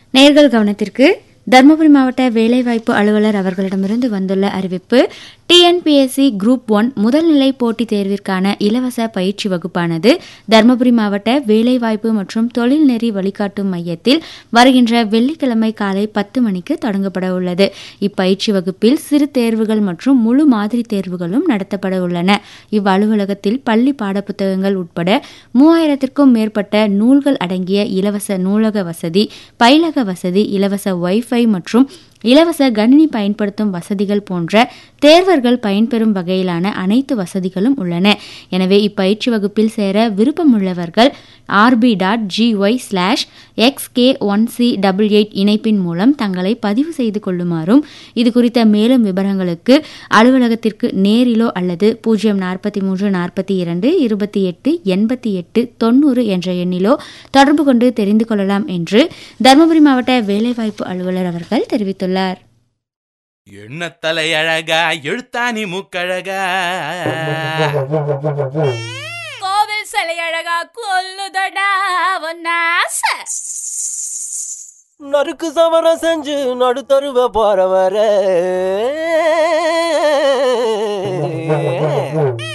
நேர்கள் கவனத்திற்கு தருமபுரி மாவட்ட வேலைவாய்ப்பு அலுவலர் அவர்களிடமிருந்து வந்துள்ள அறிவிப்பு டிஎன்பிஎஸ்சி குரூப் ஒன் முதல்நிலை போட்டித் தேர்விற்கான இலவச பயிற்சி வகுப்பானது தருமபுரி மாவட்ட வேலைவாய்ப்பு மற்றும் தொழில்நெறி வழிகாட்டும் மையத்தில் வருகின்ற வெள்ளிக்கிழமை காலை பத்து மணிக்கு தொடங்கப்பட உள்ளது இப்பயிற்சி வகுப்பில் சிறு தேர்வுகள் மற்றும் முழு மாதிரி தேர்வுகளும் நடத்தப்பட உள்ளன இவ்வலுவலகத்தில் பள்ளி பாடப்புத்தகங்கள் உட்பட மூவாயிரத்திற்கும் மேற்பட்ட நூல்கள் அடங்கிய இலவச நூலக வசதி பயிலக வசதி இலவச வைஃபை மற்றும் இலவச கணினி பயன்படுத்தும் வசதிகள் போன்ற தேர்வர்கள் பயன்பெறும் வகையிலான அனைத்து வசதிகளும் உள்ளன எனவே இப்பயிற்சி வகுப்பில் சேர விருப்பமுள்ளவர்கள் RB dot GY slash X K one C double eight இணைப்பின் மூலம் தங்களை பதிவு செய்து கொள்ளுமாறும் இது குறித்த மேலும் விவரங்களுக்கு அலுவலகத்திற்கு நேரிலோ அல்லது பூஜ்ஜியம் நாற்பத்தி மூன்று நாற்பத்தி இரண்டு இருபத்தி எட்டு எண்பத்தி எட்டு தொண்ணூறு என்ற எண்ணிலோ தொடர்பு கொண்டு தெரிந்து கொள்ளலாம் என்று தருமபுரி மாவட்ட வேலைவாய்ப்பு அலுவலர் அவர்கள் தெரிவித்துள்ளார் எண்ண தலை அழகா எழுத்தாணி மூக்கழகா கோவில் சிலை அழகா கொல்லுதடா ஒன்னாச நறுக்கு சமரம் செஞ்சு நடுத்தருவ போறவர